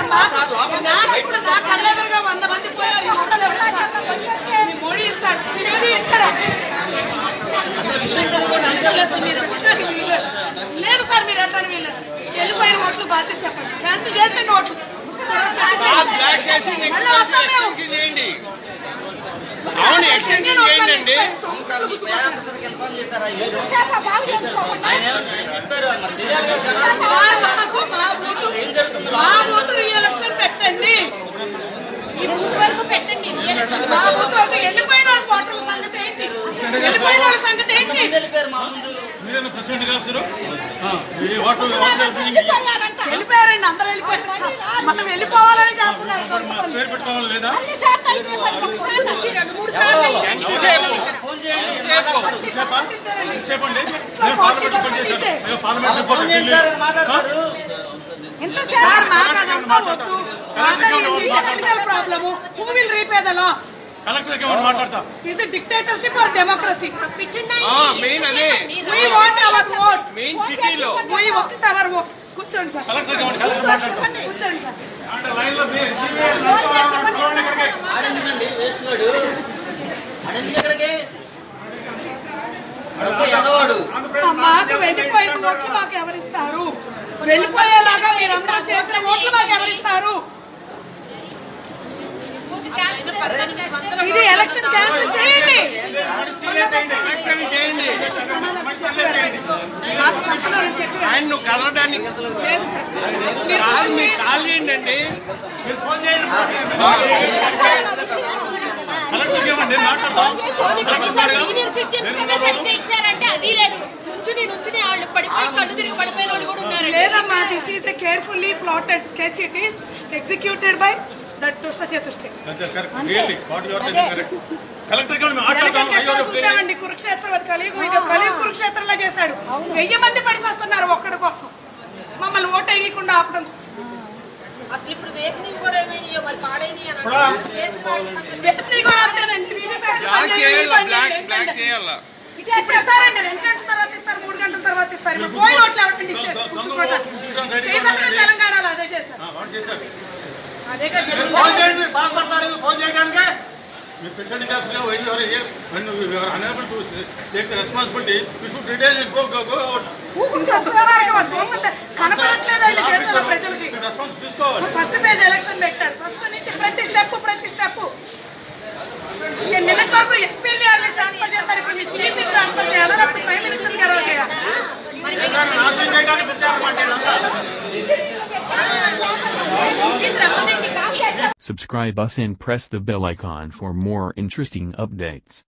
Sir, లోపలికి నా వెళ్ళి ఇప్పుడు నా కళ్ళెదురుగా వంద మంది పోయారు ఈ హోటల్ ఎవరు ఇస్తారు? మీ మోడీ ఇస్తాడు తినేది ఇక్కడ అసలు విషయం తెలుసుకోండి అంతే అసలు మీరు పెట్టడానికి వీల్లేదు. లేదు సార్ మీరు ఎట్లా వీళ్ళు వెళ్ళిపోయిన ఓట్లు బాధ్యత చెప్పండి క్యాన్సిల్ చేయండి ఓట్లు బ్లాక్ చేసి మళ్ళీ వస్తాం మేము చేయండి అవును ఎక్స్టెండ్ చేయండి అండి సార్ మీ పే ఆఫీసర్కి ఇన్ఫార్మ్ చేశారా ఈ విషయం? ఆయన ఏమని ఆయన చెప్పారు మరి తెలియాలి కదా జనాలకు మా తెలియాలి కదా. మాకు మా బూతు ఏం జరుగుతుంది మా లోపల ఏం బూతు జరుగుతుంది? రీఎలక్షన్ పెట్టండి ఈ బూత్ వరకు పెట్టండి మా బూతు వరకు వెళ్ళిపోయిన వాళ్ళ ఓటర్ల సంగతి ఏంటి వెళ్ళిపోయిన వాళ్ళ సంగతి ఏంటి ముందు వెళ్ళిపోయారు మా ముందు మీరేనా ప్రెసిడెంట్ గారు సార్ ఈ ఓటర్ వెళ్ళిపోయారండి అందరూ వెళ్ళిపోయారు మనం వెళ్ళిపోవాలని చేస్తున్నారు పేరు పెట్టుకోవాలి లేదా రెండు మూడు సార్లు ఫోన్ చేయండి ఎంతసేపు అండి నేను పార్లమెంట్ రిపోర్ట్ చేశాను నేను పార్లమెంట్ ఫోన్ రిపోర్ట్ చేయండి సార్ అని మాట్లాడతారు సార్ మాకు అదంతా వద్దు political problem who will repay the loss కలెక్టర్కి ఏమైనా మాట్లాడతా is it dictatorship or democracy main అదే we want our vote main సిటీలో వీ వాంట్ అవర్ ఓట్ కూర్చోండి సార్ కలెక్టర్కి ఏమైనా కలెక్టర్ మాట్లాడతా కూర్చోండి సార్ అంటే లైన్లో మీ- ఆడిందండి వేస్ట్ గాడు ఆడింది ఎక్కడికి అడుగుతా ఎదవాడు మాకు వెళ్ళిపోయిన ఓట్లు మాకు ఎవరిస్తారు వెళ్ళిపోయేలాగా మీరందరూ చేసిన ఓట్లు మాకు ఎవరిస్తారు ఇది ఎలక్షన్ క్యాన్సిల్ చేయండి కలెక్టర్ చేయండి నాకు సంస్థలో చెప్పి ఆయన నువ్వు కలవడానికి లేదు సార్ మీరు కాదు ఫోన్ మీరు చేయండి. కాల్ చేయండి అండి మీరు ఫోన్ చేయండి కలెక్టర్కి ఏమండి మాట్లాడతాం సీనియర్ సిటిజన్స్ కదా సరిగ్గా ఇచ్చారంటే అది లేదు నుంచుని నుంచుని వాళ్ళు పడిపోయి కళ్ళు తిరిగి పడిపోయిన వాళ్ళు కూడా ఉన్నారు లేదమ్మా this is a carefully plotted sketch it is executed by that దుష్ట చతుష్టి correct really what your telling correct కలెక్టర్కి ఏమైనా మాట్లాడతాం అయ్యో రేపు చూసామండి కురుక్షేత్రం కలియుగం ఇది కలియుగ కురుక్షేత్రంలో చేశాడు వెయ్యి మంది పడిసేస్తున్నారు ఒక్కడి కోసం మమ్మల్ని ఓటు వేయకుండా ఆపడం కోసం అసలు ఇప్పుడు వేసినవి కూడా ఏమయ్యో మరి పాడైనవి అని అంటారు. వేసిన వాళ్ళ సంగతి వేసినవి కూడా అంతేనండి. వీధి బయట బ్లాక్ పని చేయాల పని బ్లాక్ ఏంటంటే. బ్లాక్ చేయాల ఇప్పుడు ఇస్తారండి రెండు గంటల తర్వాత ఇస్తారు మూడు గంటల తర్వాత ఇస్తారు ఇప్పుడు పోయిన ఓట్లు ఎవరికి ఇచ్చారు గుర్తుకోవడానికి. చేశారు తెలంగాణలో అదే చేశారు వాట్ చేశారు అదే కదా మీరు జరిగింది. ఫోన్ చేయండి మీరు బాధపడతారు ఫోన్ చేయడానికి మీ ప్రెసిడెంట్ ఆఫీస్గా వెయిట్ ఎవరు when you are unable to take the responsibility you should detail it go go go out ఊరుకుంటే ఒక్కసారి వాళ్ళు చూస్తుంటే కనపడట్లేదండి దేశంలో ప్రజలకి మీరు రెస్పాన్స్ తీసుకోవాలి ఫస్ట్ ఫేజ్ ఎలక్షన్ పెట్టారు ఫస్ట్ నుంచి ప్రతి స్టెప్ ప్రతి స్టెప్ నిన్నటి వరకు ఎస్పీఎల్ ట్రాన్స్ఫర్ చేస్తారు ఇప్పుడు మీ సిఎస్సీ ట్రాన్స్ఫర్ చేయాలా లేకపోతే ప్రైమ్ మినిస్టర్ గారు చేయాలి దేశాన్ని నాశనం చేయడానికి పెట్టారన్నమాట ఇదంతా. రమ్మనండి Subscribe us and press the bell icon for more interesting updates.